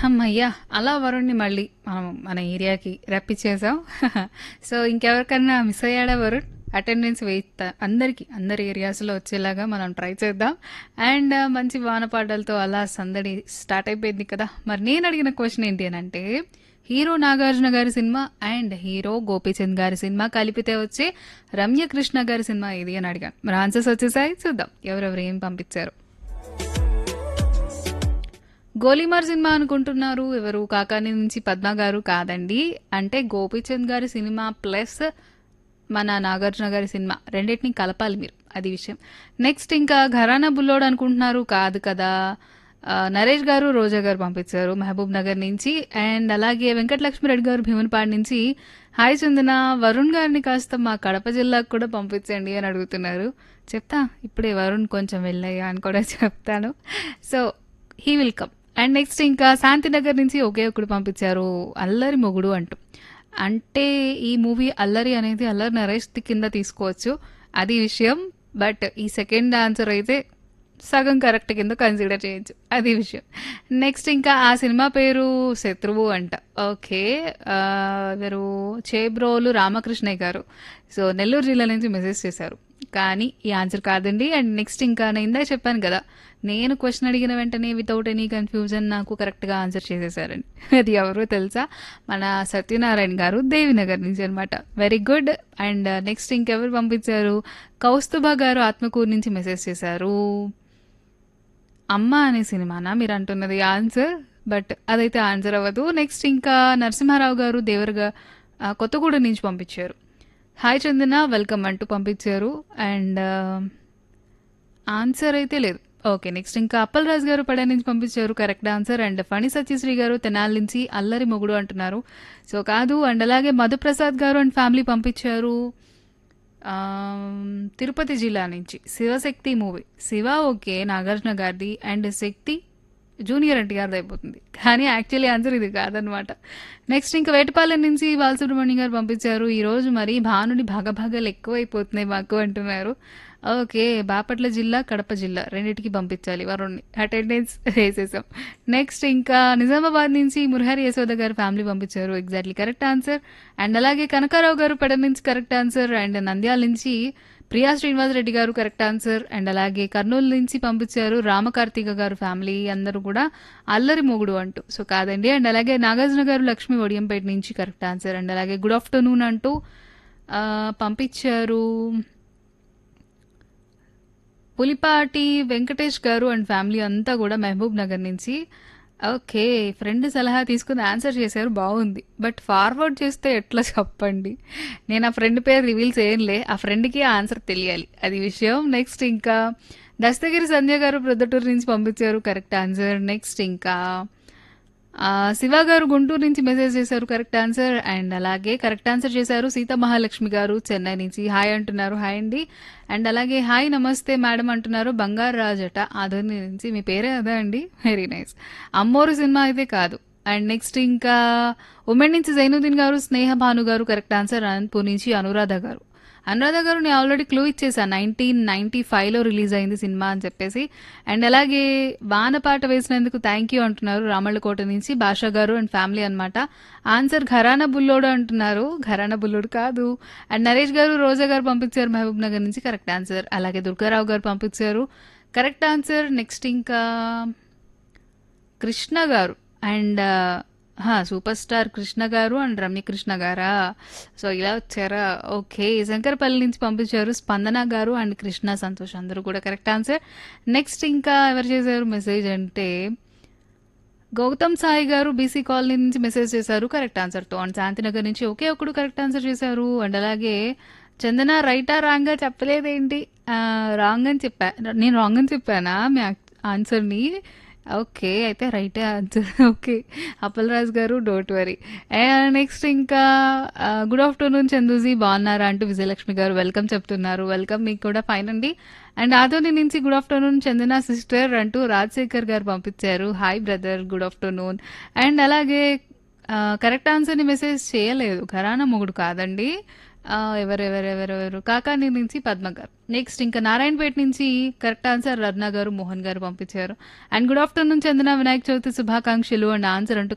హమ్మయ్య! అలా వరుణ్‌ని మళ్ళీ మనం మన ఏరియాకి రప్పించేసాం. సో, ఇంకెవరికన్నా మిస్ అయ్యాడా వరుణ్? అటెండెన్స్ వేయిస్తా అందరికి అందరి ఏరియాస్‌లో వచ్చేలాగా మనం ట్రై చేద్దాం. అండ్ మంచి వానపాటలతో అలా సందడి స్టార్ట్ అయిపోయింది కదా! మరి నేను అడిగిన క్వెషన్ ఏంటి అనంటే, హీరో నాగార్జున గారి సినిమా అండ్ హీరో గోపీచంద్ గారి సినిమా కలిపితే వచ్చే రమ్యకృష్ణ గారి సినిమా ఏది అని అడిగాను. మరి ఆన్సర్స్ వచ్చేసాయి చూద్దాం. ఎవరెవరు ఏం పంపించారు. గోలీమార్ సినిమా అనుకుంటున్నారు. ఎవరు కాకాని నుంచి పద్మ గారు కాదండి. అంటే గోపీచంద్ గారి సినిమా ప్లస్ మన నాగార్జున గారి సినిమా రెండిటిని కలపాలి మీరు. అది విషయం. నెక్స్ట్ ఇంకా ఘరానా బుల్లోడు అనుకుంటున్నారు. కాదు కదా! ఆహ్, నరేష్ గారు, రోజా గారు పంపించారు మహబూబ్ నగర్ నుంచి. అండ్ అలాగే వెంకటలక్ష్మిరెడ్డి గారు భీమునిపాడు నుంచి హాయ్ చందన వరుణ్ గారిని కాస్త మా కడప జిల్లాకు కూడా పంపించండి అని అడుగుతున్నారు. చెప్తా ఇప్పుడే వరుణ్ కొంచెం వెళ్ళయ్యా అని కూడా చెప్తాను. So, he will come. And next ఇంకా శాంతినగర్ నుంచి ఒకే ఒకడు పంపించారు. అల్లరి మొగుడు అంటూ. అంటే ఈ మూవీ అల్లరి అనేది అల్లరి నరేష్‌ది కింద తీసుకోవచ్చు. అది విషయం. బట్ ఈ సెకండ్ ఆన్సర్ అయితే సగం కరెక్ట్ కింద కన్సిడర్ చేయొచ్చు. అది విషయం. నెక్స్ట్ ఇంకా ఆ సినిమా పేరు 'శత్రువు' అంట. ఓకే. ఆహ్, ఎవరు చేబ్రోలు రామకృష్ణయ్య గారు. సో, నెల్లూరు జిల్లా నుంచి మెసేజ్ చేశారు. కానీ ఈ ఆన్సర్ కాదండి. అండ్ నెక్స్ట్ ఇంకా నేను ఇందాక చెప్పాను కదా! నేను క్వెషన్ అడిగిన వెంటనే వితౌట్ ఎనీ కన్‌ఫ్యూజన్ నాకు కరెక్ట్‌గా ఆన్సర్ చేసేసారండి. అది ఎవరో తెలుసా? మన సత్యనారాయణ గారు దేవినగర్ నుంచి అనమాట. Very good. అండ్ నెక్స్ట్ ఇంకెవరు పంపించారు? కౌస్తుభ గారు ఆత్మకూరు నుంచి మెసేజ్ చేశారు. 'అమ్మ' అనే సినిమానా మీరంటున్నది ఆన్సర్? బట్ అదైతే ఆన్సర్ అవ్వదు. నెక్స్ట్ ఇంకా నరసింహారావు గారు దేవరగా ఆహ్, కొత్తగూడెం నుంచి పంపించారు. హాయ్ చందన వెల్కమ్ అంటూ పంపించారు. అండ్ ఆన్సర్ అయితే లేదు. ఓకే. నెక్స్ట్ ఇంకా అప్పలరాజు గారు పడే నుంచి పంపించారు. Correct answer. And Phani Satyasri గారు తెనాలి నుంచి అల్లరి మొగుడు అంటున్నారు. సో, కాదు. అండ్ అలాగే మధుప్రసాద్ గారు అండ్ ఫ్యామిలీ పంపించారు. ఆహ్, తిరుపతి జిల్లా నుంచి 'శివశక్తి' మూవీ. 'శివ' ఓకే. నాగార్జున గారిది. అండ్ 'శక్తి' జూనియర్ ఎన్టీఆర్‌ది అయిపోతుంది. కానీ యాక్చువల్లీ ఆన్సర్ ఇది కాదనమాట. నెక్స్ట్ ఇంకా వేటపాలెం నుంచి బాలసుబ్రహ్మణ్యం గారు పంపించారు. ఈరోజు మరి భానుడి భగభగలు ఎక్కువైపోతున్నాయి మాకు అంటున్నారు. ఓకే. బాపట్ల జిల్లా, కడప జిల్లా రెండిటికి పంపించాలి వరుణ్‌ని. అటెండెన్స్ వేసేసాం. నెక్స్ట్ ఇంకా నిజామాబాద్ నుంచి మురహరి యశోద గారి ఫ్యామిలీ పంపించారు. Exactly correct answer. అండ్ అలాగే కనకారావు గారు పెడ నుంచి కరెక్ట్ ఆన్సర్. అండ్ నంద్యాల నుంచి ప్రియా శ్రీనివాసరెడ్డి గారు కరెక్ట్ ఆన్సర్. అండ్ అలాగే కర్నూలు నుంచి పంపించారు రామకార్తిక గారు ఫ్యామిలీ అందరూ కూడా అల్లరి మొగుడు అంటూ. సో, కాదండి. అండ్ అలాగే నాగార్జున గారు లక్ష్మి ఒడియంపేట నుంచి కరెక్ట్ ఆన్సర్. అండ్ అలాగే గుడ్ ఆఫ్టర్‌నూన్ అంటూ ఆహ్, పంపించారు. పులిపాటి వెంకటేష్ గారు అండ్ ఫ్యామిలీ అంతా కూడా మహబూబ్ నగర్ నుంచి. ఓకే. ఫ్రెండ్ సలహా తీసుకొని ఆన్సర్ చేశారు బావుంది. బట్ ఫార్వర్డ్ చేస్తే ఎట్లా చెప్పండి? నేను ఆ ఫ్రెండ్ పేరు రివీల్ చేయనులే. ఆ ఫ్రెండ్‌కి ఆ ఆన్సర్ తెలియాలి. అది విషయం. నెక్స్ట్ ఇంకా దస్తగిరి సంధ్య గారు ప్రొద్దుటూరు నుంచి పంపించారు. Correct answer. నెక్స్ట్ ఇంకా ఆహ్, శివ గారు గుంటూరు నుంచి మెసేజ్ చేశారు. Correct answer. అండ్ అలాగే కరెక్ట్ ఆన్సర్ చేశారు సీతా మహాలక్ష్మి గారు చెన్నై నుంచి. హాయ్ అంటున్నారు. హాయ్ అండి. అండ్ అలాగే హాయ్ నమస్తే మేడం అంటున్నారు. బంగారు రాజట ఆదోని నుంచి. మీ పేరే అదా అండి? Very nice. 'అమ్మోరు' సినిమా అయితే కాదు. అండ్ నెక్స్ట్ ఇంకా ఉమెన్ నుంచి జైనుద్దీన్ గారు, స్నేహ భాను గారు కరెక్ట్ ఆన్సర్. అనంతపూర్ నుంచి అనురాధ గారు. అనురాధ గారు నేను ఆల్రెడీ క్లూ ఇచ్చేసా. 1995లో రిలీజ్ అయింది సినిమా అని చెప్పేసి. అండ్ అలాగే వాన పాట వేసినందుకు థాంక్ యూ అంటున్నారు రామళ్ళకోట నుంచి భాషా గారు అండ్ ఫ్యామిలీ అనమాట. ఆన్సర్ ఘరానా బుల్లోడు అంటున్నారు. ఘరానా బుల్లోడు కాదు. అండ్ నరేష్ గారు, రోజా గారు పంపించారు మహబూబ్ నగర్ నుంచి కరెక్ట్ ఆన్సర్. అలాగే దుర్గారావు గారు పంపించారు. Correct answer. నెక్స్ట్ ఇంకా కృష్ణ గారు అండ్ ఆ! సూపర్ స్టార్ కృష్ణ గారు అండ్ రమ్యకృష్ణ గారా? సో, ఇలా వచ్చారా? ఓకే. శంకరపల్లి నుంచి పంపించారు. స్పందన గారు అండ్ కృష్ణ సంతోష్ అందరూ కూడా కరెక్ట్ ఆన్సర్. నెక్స్ట్ ఇంకా ఎవరు చేశారు మెసేజ్ అంటే గౌతమ్ సాయి గారు బీసీ కాలనీ నుంచి మెసేజ్ చేశారు కరెక్ట్ ఆన్సర్‌తో. అండ్ శాంతినగర్ నుంచి ఒకే ఒకడు కరెక్ట్ ఆన్సర్ చేశారు. అండ్ అలాగే చందన రైటా రాంగా చెప్పలేదేంటి? ఆహ్, రాంగ్ అని చెప్పా. నేను రాంగ్ అని చెప్పానా మీ ఆక్ ఆన్సర్‌ని? ఓకే. అయితే రైటే ఆన్సర్. ఓకే. అప్పలరాజు గారు డోంట్ వరీ. అండ్ నెక్స్ట్ ఇంకా ఆహ్, గుడ్ ఆఫ్టర్‌నూన్ చందూజీ బాగున్నారా? అంటూ విజయలక్ష్మి గారు వెల్కమ్ చెప్తున్నారు. వెల్కమ్ మీకు కూడా ఫైన్ అండి. అండ్ ఆదోని నుంచి గుడ్ ఆఫ్టర్‌నూన్ చందన సిస్టర్ అంటూ రాజశేఖర్ గారు పంపించారు. Hi brother good afternoon. And అలాగే ఆహ్, కరెక్ట్ ఆన్సర్‌ని మెసేజ్ చేయలేదు. ఘరానా మొగుడు కాదండి. ఆ, ఎవరు ఎవరు ఎవరు ఎవరు కాకాని నుంచి పద్మ గారు నెక్స్ట్ ఇంకా నారాయణపేట నుంచి కరెక్ట్ ఆన్సర్ రత్న గారు మోహన్ గారు పంపించారు and good afternoon Chandana Vinayaka Chavithi శుభాకాంక్షలు అండ్ ఆన్సర్ అంటూ